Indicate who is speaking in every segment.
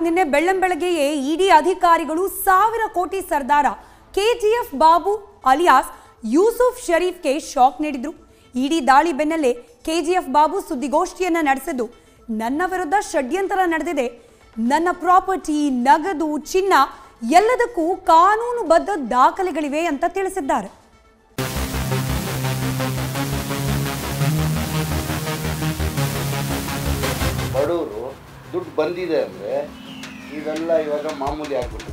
Speaker 1: ನಿನ್ನೆ ಬೆಳ್ಳಂಬೆಳಗ್ಗೆಯೇ ಇಡಿ ಅಧಿಕಾರಿಗಳು ಸಾವಿರ ಕೋಟಿ ಸರ್ದಾರ ಕೆಜಿಎಫ್ ಬಾಬು ಅಲಿಯಾಸ್ ಯೂಸುಫ್ ಶರೀಫ್ಗೆ ಶಾಕ್ ನೀಡಿದ್ರು ಇಡಿ ದಾಳಿ ಬೆನ್ನಲ್ಲೇ ಕೆಜಿಎಫ್ ಬಾಬು ಸುದ್ದಿಗೋಷ್ಠಿಯನ್ನ ನಡೆಸಿದ್ದು ನನ್ನ ವಿರುದ್ಧ ಷಡ್ಯಂತರ ನಡೆದಿದೆ ನನ್ನ ಪ್ರಾಪರ್ಟಿ ನಗದು ಚಿನ್ನ ಎಲ್ಲದಕ್ಕೂ ಕಾನೂನುಬದ್ಧ ದಾಖಲೆಗಳಿವೆ ಅಂತ ತಿಳಿಸಿದ್ದಾರೆ
Speaker 2: ಬಡವರು ದುಡ್ಡು ಬಂದಿದೆ ಅಂದರೆ ಇವೆಲ್ಲ ಇವಾಗ ಮಾಮೂಲಿ ಆಗ್ಬಿಟ್ಟಿದೆ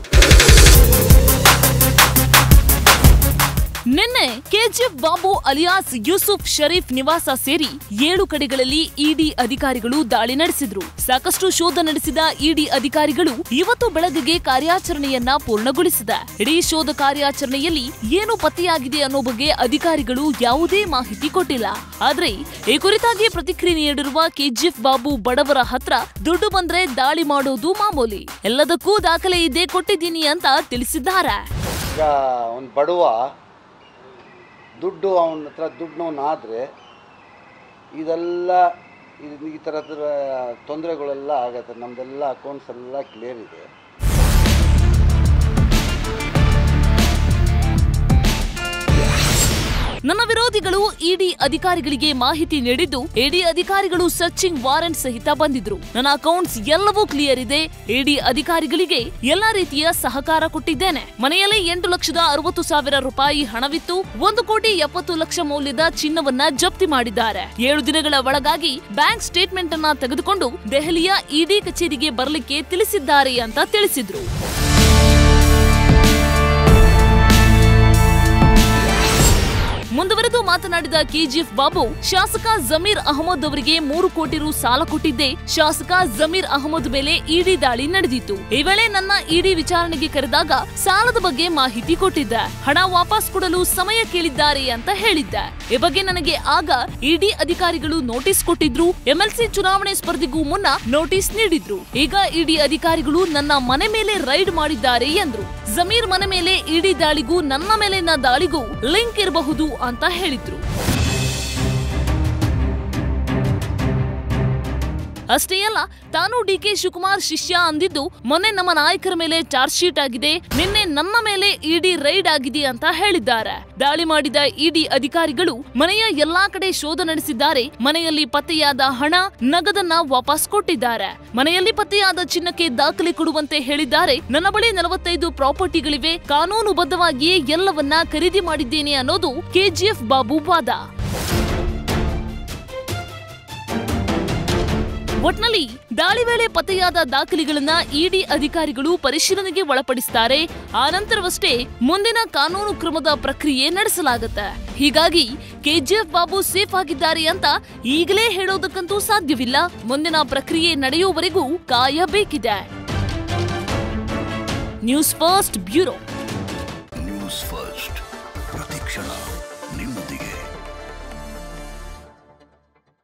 Speaker 3: ನಿನ್ನೆ ಕೆಜಿಎಫ್ ಬಾಬು ಅಲಿಯಾಸ್ ಯೂಸುಫ್ ಶರೀಫ್ ನಿವಾಸ ಸೇರಿ ಏಳು ಕಡೆಗಳಲ್ಲಿ ಇಡಿ ಅಧಿಕಾರಿಗಳು ದಾಳಿ ನಡೆಸಿದ್ರು ಸಾಕಷ್ಟು ಶೋಧ ನಡೆಸಿದ ಇಡಿ ಅಧಿಕಾರಿಗಳು ಇವತ್ತು ಬೆಳಗ್ಗೆಗೆ ಕಾರ್ಯಾಚರಣೆಯನ್ನ ಪೂರ್ಣಗೊಳಿಸಿದೆ ಇಡೀ ಶೋಧ ಕಾರ್ಯಾಚರಣೆಯಲ್ಲಿ ಏನು ಪತ್ತೆಯಾಗಿದೆ ಅನ್ನೋ ಬಗ್ಗೆ ಅಧಿಕಾರಿಗಳು ಯಾವುದೇ ಮಾಹಿತಿ ಕೊಟ್ಟಿಲ್ಲ ಆದ್ರೆ ಈ ಕುರಿತಾಗಿ ಪ್ರತಿಕ್ರಿಯೆ ನೀಡಿರುವ ಕೆಜಿಎಫ್ ಬಾಬು ಬಡವರ ಹತ್ರ ದುಡ್ಡು ಬಂದ್ರೆ ದಾಳಿ ಮಾಡೋದು ಮಾಮೂಲಿ ಎಲ್ಲದಕ್ಕೂ ದಾಖಲೆ ಇದ್ದೇ ಕೊಟ್ಟಿದ್ದೀನಿ ಅಂತ ತಿಳಿಸಿದ್ದಾರೆ
Speaker 2: ಈಗ ಒಂದು ಬಡವ ದುಡ್ಡು ಅವನ ಹತ್ರ ದುಡ್ಡವನಾದರೆ ಇದೆಲ್ಲ ಇದು ಈ ಥರದ ತೊಂದರೆಗಳೆಲ್ಲ ಆಗತ್ತೆ ನಮ್ಮದೆಲ್ಲ ಅಕೌಂಟ್ಸ್ ಎಲ್ಲ ಕ್ಲಿಯರ್ ಇದೆ
Speaker 3: ನನ್ನ ವಿರೋಧಿಗಳು ಇಡಿ ಅಧಿಕಾರಿಗಳಿಗೆ ಮಾಹಿತಿ ನೀಡಿದ್ದು ಇಡಿ ಅಧಿಕಾರಿಗಳು ಸರ್ಚಿಂಗ್ ವಾರೆಂಟ್ ಸಹಿತ ಬಂದಿದ್ರು ನನ್ನ ಅಕೌಂಟ್ಸ್ ಎಲ್ಲವೂ ಕ್ಲಿಯರ್ ಇದೆ ಇಡಿ ಅಧಿಕಾರಿಗಳಿಗೆ ಎಲ್ಲಾ ರೀತಿಯ ಸಹಕಾರ ಕೊಟ್ಟಿದ್ದೇನೆ ಮನೆಯಲ್ಲಿ ಎಂಟು ಲಕ್ಷದ ಅರವತ್ತು ಸಾವಿರ ರೂಪಾಯಿ ಹಣವಿತ್ತು ಒಂದು ಕೋಟಿ ಎಪ್ಪತ್ತು ಲಕ್ಷ ಮೌಲ್ಯದ ಚಿನ್ನವನ್ನ ಜಪ್ತಿ ಮಾಡಿದ್ದಾರೆ ಏಳು ದಿನಗಳ ಒಳಗಾಗಿ ಬ್ಯಾಂಕ್ ಸ್ಟೇಟ್ಮೆಂಟ್ ಅನ್ನ ತೆಗೆದುಕೊಂಡು ದೆಹಲಿಯ ಇಡಿ ಕಚೇರಿಗೆ ಬರಲಿಕ್ಕೆ ತಿಳಿಸಿದ್ದಾರೆ ಅಂತ ತಿಳಿಸಿದ್ರು ಮುಂದುವರೆದು ಮಾತನಾಡಿದ ಕೆಜಿಎಫ್ ಬಾಬು ಶಾಸಕ ಜಮೀರ್ ಅಹಮದ್ ಅವರಿಗೆ ಮೂರು ಕೋಟಿ ರು ಸಾಲ ಕೊಟ್ಟಿದ್ದೆ ಶಾಸಕ ಜಮೀರ್ ಅಹಮದ್ ಮೇಲೆ ಇಡಿ ದಾಳಿ ನಡೆದಿತ್ತು ಈ ವೇಳೆ ನನ್ನ ಇಡಿ ವಿಚಾರಣೆಗೆ ಕರೆದಾಗ ಸಾಲದ ಬಗ್ಗೆ ಮಾಹಿತಿ ಕೊಟ್ಟಿದ್ದೆ ಹಣ ವಾಪಸ್ ಕೊಡಲು ಸಮಯ ಕೇಳಿದ್ದಾರೆ ಅಂತ ಹೇಳಿದ್ದೆ ಈ ಬಗ್ಗೆ ನನಗೆ ಆಗ ಇಡಿ ಅಧಿಕಾರಿಗಳು ನೋಟಿಸ್ ಕೊಟ್ಟಿದ್ರು ಎಂಎಲ್ಸಿ ಚುನಾವಣೆ ಸ್ಪರ್ಧೆಗೂ ಮುನ್ನ ನೋಟಿಸ್ ನೀಡಿದ್ರು ಈಗ ಇಡಿ ಅಧಿಕಾರಿಗಳು ನನ್ನ ಮನೆ ಮೇಲೆ ರೈಡ್ ಮಾಡಿದ್ದಾರೆ ಎಂದ್ರು ಜಮೀರ್ ಮನೆ ಮೇಲೆ ಇಡಿ ದಾಳಿಗೂ ನನ್ನ ಮೇಲಿನ ದಾಳಿಗೂ ಲಿಂಕ್ ಇರಬಹುದು ಅಂತ ಹೇಳಿದ್ರು ಅಷ್ಟೇ ಅಲ್ಲ ತಾನು ಡಿಕೆ ಶಿವಕುಮಾರ್ ಶಿಷ್ಯ ಅಂದಿದ್ದು ಮೊನ್ನೆ ನಮ್ಮ ನಾಯಕರ ಮೇಲೆ ಚಾರ್ಜ್ ಶೀಟ್ ಆಗಿದೆ ನಿನ್ನೆ ನನ್ನ ಮೇಲೆ ಇಡಿ ರೈಡ್ ಆಗಿದೆ ಅಂತ ಹೇಳಿದ್ದಾರೆ ದಾಳಿ ಮಾಡಿದ ಇಡಿ ಅಧಿಕಾರಿಗಳು ಮನೆಯ ಎಲ್ಲಾ ಕಡೆ ಶೋಧ ನಡೆಸಿದ್ದಾರೆ ಮನೆಯಲ್ಲಿ ಪತ್ತೆಯಾದ ಹಣ ನಗದನ್ನ ವಾಪಸ್ ಕೊಟ್ಟಿದ್ದಾರೆ ಮನೆಯಲ್ಲಿ ಪತ್ತೆಯಾದ ಚಿನ್ನಕ್ಕೆ ದಾಖಲೆ ಕೊಡುವಂತೆ ಹೇಳಿದ್ದಾರೆ ನನ್ನ ಬಳಿ ನಲವತ್ತೈದು ಪ್ರಾಪರ್ಟಿಗಳಿವೆ ಕಾನೂನುಬದ್ಧವಾಗಿಯೇ ಎಲ್ಲವನ್ನ ಖರೀದಿ ಮಾಡಿದ್ದೇನೆ ಅನ್ನೋದು ಕೆಜಿಎಫ್ ಬಾಬು ವಾದ ಒಟ್ನಲ್ಲಿ ದಾಳಿ ವೇಳೆ ಪತ್ತೆಯಾದ ದಾಖಲೆಗಳನ್ನ ಇಡಿ ಅಧಿಕಾರಿಗಳು ಪರಿಶೀಲನೆಗೆ ಒಳಪಡಿಸುತ್ತಾರೆ ಆ ನಂತರವಷ್ಟೇ ಮುಂದಿನ ಕಾನೂನು ಕ್ರಮದ ಪ್ರಕ್ರಿಯೆ ನಡೆಸಲಾಗುತ್ತೆ ಹೀಗಾಗಿ ಕೆಜಿಎಫ್ ಬಾಬು ಸೇಫ್ ಆಗಿದ್ದಾರೆ ಅಂತ ಈಗಲೇ ಹೇಳೋದಕ್ಕಂತೂ ಸಾಧ್ಯವಿಲ್ಲ ಮುಂದಿನ ಪ್ರಕ್ರಿಯೆ ನಡೆಯುವವರೆಗೂ ಕಾಯಬೇಕಿದೆ news first bureau
Speaker 4: news first ಪ್ರತಿಕ್ಷಣ ನಿಮ್ಮೊಂದಿಗೆ